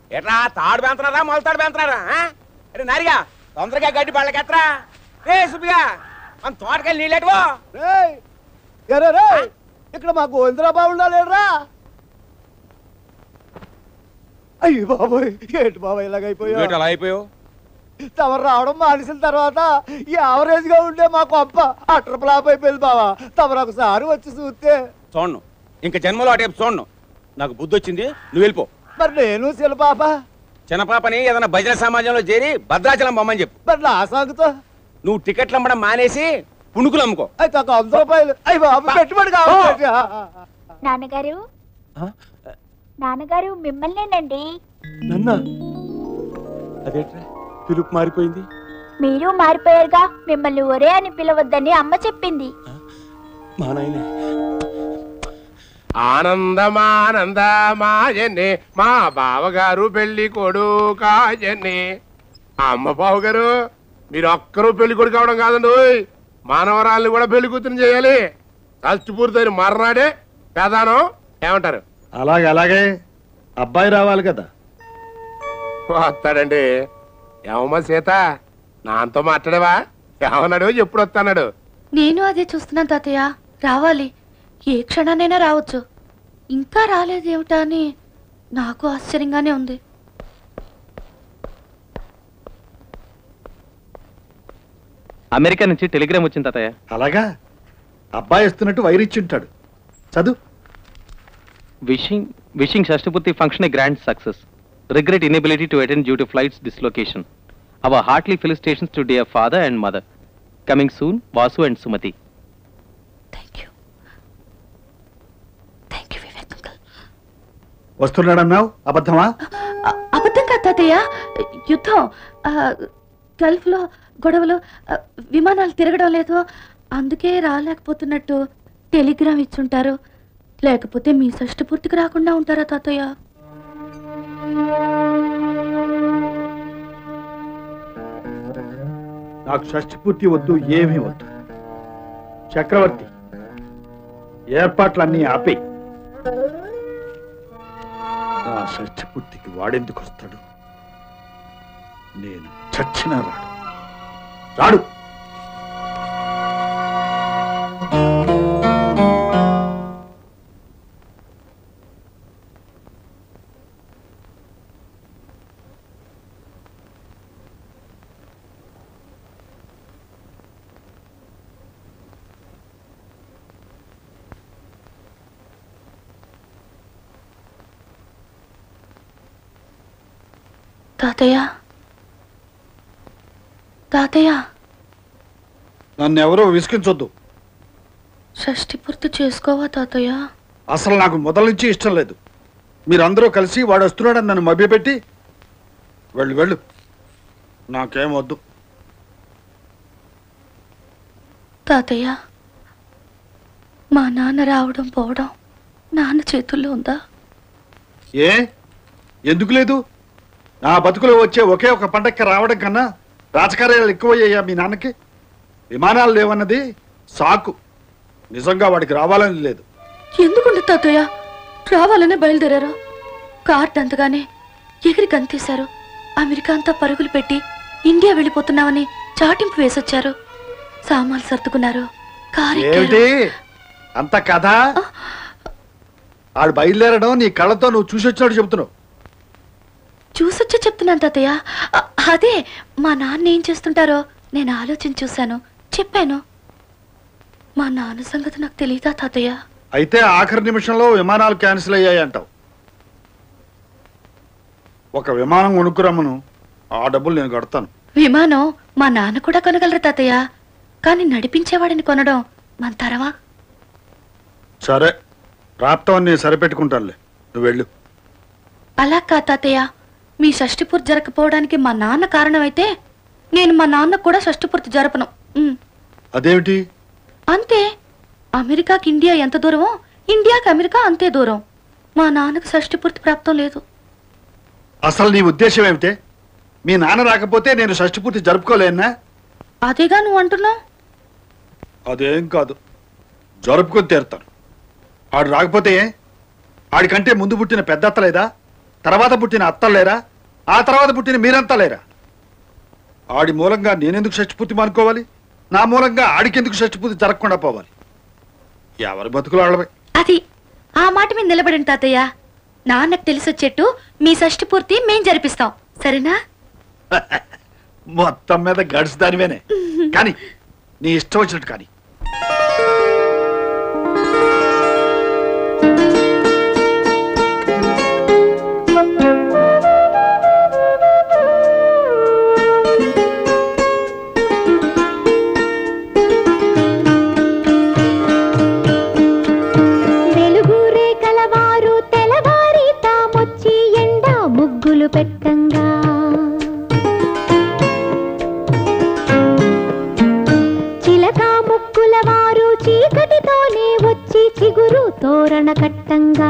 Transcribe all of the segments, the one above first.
ఎట్లా తాడు పెంచుతున్నారా మొలతాడు పెంచుతున్నారా ఆ? అరే నారిగా తొందరగా గడ్డి పళ్ళకెత్తరా రే సుబ్బిగా మన తోటకెళ్ళి నీళ్ళెట్టువో రేయ్ ఎరే రే ఇక్కడ మా గోవిందరా బాబు లేడురా అయ్యి బాబోయ్ ఏంటి బాబా ఇలాగైపోయా అలా అయిపోయావు తమరు రావడం మానేసిన తర్వాత ఈ యావరేజ్ గా ఉండే మా కొంప అటర్ ఫ్లాప్ అయిపోయింది బావా తమరు ఒకసారి వచ్చి చూస్తే చూడను ఇంకా జన్మలో అటేపు చూడను నాకు బుద్ధి వచ్చింది నువ్వు వెళ్ళిపో మరి నేను శిలపాప చిన్నపాపని ఏదైనా భజన సమాజంలో చేరి భద్రాచలం బొమ్మని చెప్పు మరి నా సాగుతో నువ్వు టికెట్లు అమ్మడం మానేసి పుణుకులు అమ్ముకో అయితే ఒక వంద రూపాయలు అయ్యి బాబు పెట్టుబడి కావాలి నాన్నగారు నాన్నగారు మిమ్మల్నేనండి నన్న అదేట్రా పిలుపు మారిపోయింది మీరు మారిపోయారుగా మిమ్మల్ని ఒరే అని పిలవద్దని అమ్మ చెప్పింది మా నాయనే ఆనందమానందమాయనే మా బావగారు పెళ్లి కొడుకాయనే అమ్మ బావగారు మీరు ఒక్కరూ పెళ్లి కొడుకు కావడం కాదండి ఓయ్. మానవరాల్ని కూడా పెళ్లి కూతురు చేయాలి కష్ట పూర్తయిన మర్నాడే ప్రధానం ఏమంటారు అలాగే అలాగే అబ్బాయి రావాలి కదా వస్తాడండి ఏమమ్మా సీత నాతో మాట్లాడేవా ఏమన్నాడు ఎప్పుడు వస్తాడు నేను అదే చూస్తున్నాను తాతయ్య రావాలి ఏ క్షణానైనా రావచ్చు ఇంకా రాలేదేమిటా అని నాకు ఆశ్చర్యంగానే ఉంది అమెరికా నుంచి టెలిగ్రామ్ వచ్చింది తాతయ్య అలాగా అబ్బాయి ఇస్తున్నట్టు వైరిచ్చుంటాడు చదువు విషింగ్ విషింగ్ షష్ఠపూర్తి function a grand success regret inability to attend due to flights dislocation our heartly felicitations to dear father and mother coming soon Vasu and Sumathi thank you thank you Vivek uncle వస్తున్నాడన్నావు అబద్ధమా అ- అబద్ధం కాదు తాతయ్య యుద్ధం ఆ, గల్ఫ్లో గొడవలు ఆ, విమానాలు తిరగడం లేదు అందుకే రాలేకపోతున్నట్టు టెలిగ్రామ్ ఇచ్చుంటారు లేకపోతే మీ షష్టి పూర్తికి రాకుండా ఉంటారా తాతయ్య నాకు షష్టి పూర్తి వద్దు ఏమీ వద్దు చక్రవర్తి ఏర్పాట్లన్నీ ఆపే నా షష్టి పూర్తికి వాడెందుకు వస్తాడు నేను చచ్చినా రాడు రాడు తాతయ్య తాతయ్య నన్ను ఎవరో విసిగించొద్దు షష్టి పూర్తి చేసుకోవా తాతయ్య అసలు నాకు మొదల నుంచి ఇష్టం లేదు మీరందరూ కలిసి వాడు వస్తున్నాడని నన్ను మభ్యపెట్టి వెళ్ళు వెళ్ళు నాకేం వద్దు తాతయ్య మా నాన్న రావడం పోవడం నాన్న చేతుల్లో ఉందా ఏ ఎందుకు లేదు నా బతుకులో వచ్చే ఒకే ఒక పండక్కి రావడం కన్నా రాజకార్యాలు ఎక్కువయ్యాయా మీ నాన్నకి విమానాలు లేవన్నది సాకు నిజంగా వాడికి రావాలని లేదు ఎందుకుండి తాతయ్య రావాలనే బయలుదేరారు కార్డ్ అంతగానే ఎగిరి గంతేశారు అమెరికా అంతా పరుగులు పెట్టి ఇండియా వెళ్ళిపోతున్నామని చాటింపు వేసొచ్చారు సామాన్లు సర్దుకున్నారు కారు ఏమిటి ఎక్కారు. అంత కథ ఆడు బయలుదేరడం నీ కళ్ళతో నువ్వు చూసి వచ్చినట్టు చెబుతున్నావు చూసొచ్చే చెప్తున్నాను తాతయ్య అ- అదే మా నాన్న ఏం చేస్తుంటారో నేను ఆలోచించి చూశాను చెప్పాను మా నాన్న సంగతి నాకు తెలియదా తాతయ్య అయితే ఆఖరి నిమిషంలో విమానాలు క్యాన్సిల్ అయ్యాయి అంటావు ఒక విమానం కొనుక్కురమ్మను ఆ డబ్బులు నేను కడతాను విమానం మా నాన్న కూడా కొనగలరు తాతయ్య కానీ నడిపించేవాడిని కొనడం మన తరమా సరే రాప్తం నేను సరిపెట్టుకుంటానులే నువ్వు వెళ్ళు అలా కా తాతయ్య మీ షష్టిపూర్తి జరగకపోవడానికి మా నాన్న కారణమైతే నేను మా నాన్న కూడా షష్టిపూర్తి జరపను ఉమ్. అదేమిటి అంతే అమెరికాకి ఇండియా ఎంత దూరమో ఇండియాకి అమెరికా అంతే దూరం మా నాన్నకు షష్టిపూర్తి ప్రాప్తం లేదు అసలు నీ ఉద్దేశం ఏమిటే మీ నాన్న రాకపోతే నేను షష్టి పూర్తి జరుపుకోలేనా అదేగా నువ్వు అంటున్నావు అదేం కాదు జరుపుకొని తీరుతాను ఆడు రాకపోతే ఆడికంటే ముందు పుట్టిన పెద్దత్త లేదా తర్వాత పుట్టిన అత్తలేరా ఆ తర్వాత పుట్టిన మీరంతా లేరా ఆడి మూలంగా నేనెందుకు షష్టిపూర్తి మానుకోవాలి నా మూలంగా ఆడికెందుకు షష్టిపూర్తి జరగకుండా పోవాలి ఎవరి బతుకులు వాళ్ళవే అది ఆ మాట మీద నిలబడండి తాతయ్య నాన్నకు తెలిసొచ్చేట్టు మీ షష్టి పూర్తి మేం జరిపిస్తాం సరేనా మొత్తం మీద గడిచి దానివేనే కానీ నీ ఇష్టం వచ్చినట్టు కానీ వెలుగురే కలవారు తెలవారి తామొచ్చి ఎండా ముగ్గులు పెట్టంగా చిలక ముక్కుల వారు చీకటితోనే వచ్చి చిగురు తోరణ కట్టంగా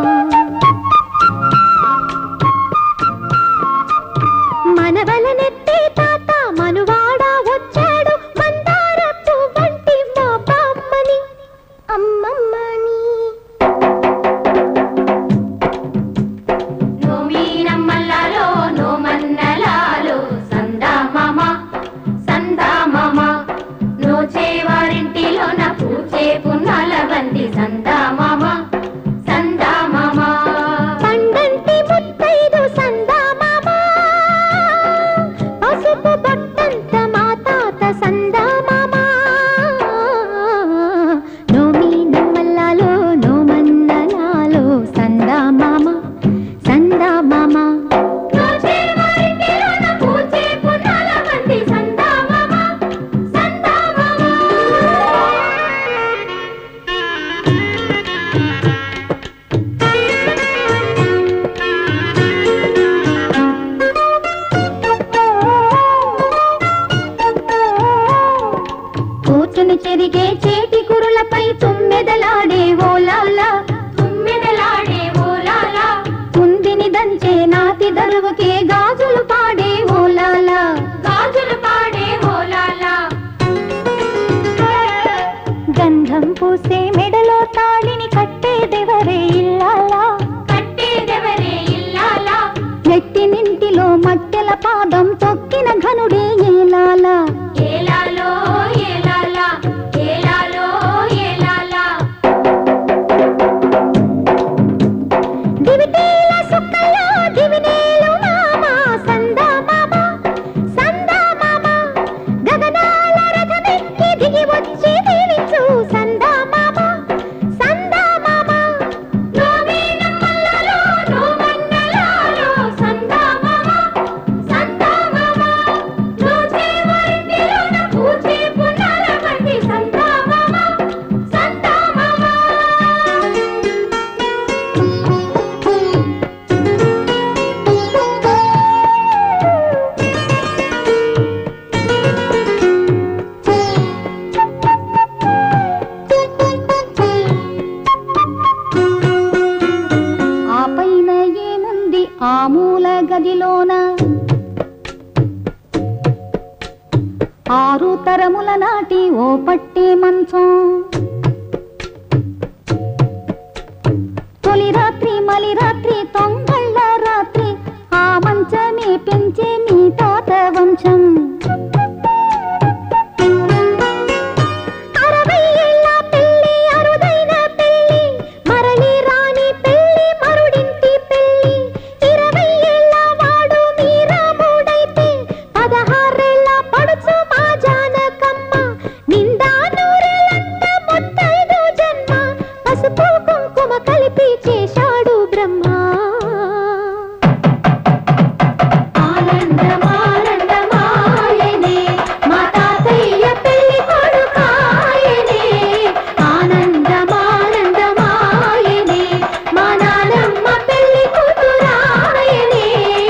మనవలనెత్తే తాత మనువాడా వచ్చాడు మందారపు వంటి మా బామ్మని అమ్మమ్మని నోమీనమ్మల్లాలో నోమన్నలాలో సందామామ సందామామ నోచేవారింటిలో నా పూచే పున్నాల బంది సందామామ సందామామ పండంటి ముత్తైదు సందామామ పసుపు బట్టంత మా తాత సందామామ నోమి నమ్మల్లాలో నోమన్నలాలో సందామామ సందామామ నోచేవారింటిలో నా పూచే పున్నాల బంది సందామామ సందామామ కూర్చుని చెరిగే చేటి కురులపై తుమ్మెదలాడే ఓలాలా తుమ్మెదలాడే ఓలాలా కుందిని దంచే నాతి దరువుకే గాజులు పాడే ఓలాలా గాజులు పాడే ఓలాలా గంధం పూసే మెడలో తాళిని కట్టేదెవరే ఇల్లాలా కట్టేదెవరే ఇల్లాలా నెట్టి నింటిలో మట్టెల పాదం తొక్కిన ఘనుడే ఏలాలా ఏలాలో ఏలాలా ఏలాలో ఏలాలా దివిటీల సుక్కలో దివినేలు మామ సందా మామ సందా మామ గగనాల రథమెక్కి దిగి వచ్చి దీవించు సందా మామ సందా మామ నోమేనమ్మల్లాలో నోమన్నలాలో సందామామ సందామామ నోచేవారింటిలో నా పూచే పున్నాల బండి సందామామ సందామామ ఆ పైన ఏముంది ఆ మూల గదిలోన ఆరు తరముల నాటి ఓ పట్టే మంచం తొలి రాత్రి మలి రాత్రి తొంగళ్ళ రాత్రి ఆ మంచమే పెంచే మీ తాత వంశం అరవై ఏళ్ళ పెళ్లి అరుదైన పెళ్లి మరలి రాని పెళ్లి మరుడింటి పెళ్లి ఇరవై ఏళ్ళ వాడు మీ రాముడైతే పదహారేళ్ళ పడుచు మా జానకమ్మ నిండా నూరెలంట ముత్తైదు జన్మ పసుపు కుంకుమ కలిపి చేశాడు బ్రహ్మ ఆనందమానందమాయనే మా తాతయ్య పెళ్లి కొడుకాయనే ఆనందమానందమాయనే మా నానమ్మ పెళ్లి కూతురాయనే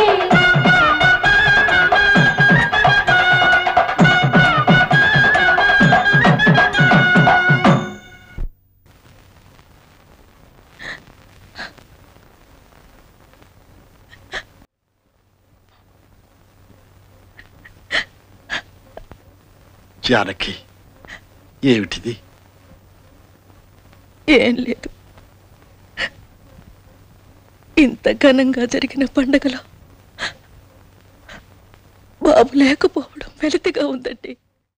జానకి ఏమిటిది ఏం లేదు ఇంత ఘనంగా జరిగిన పండగలో బాబు లేకపోవడం వెలితిగా ఉందండి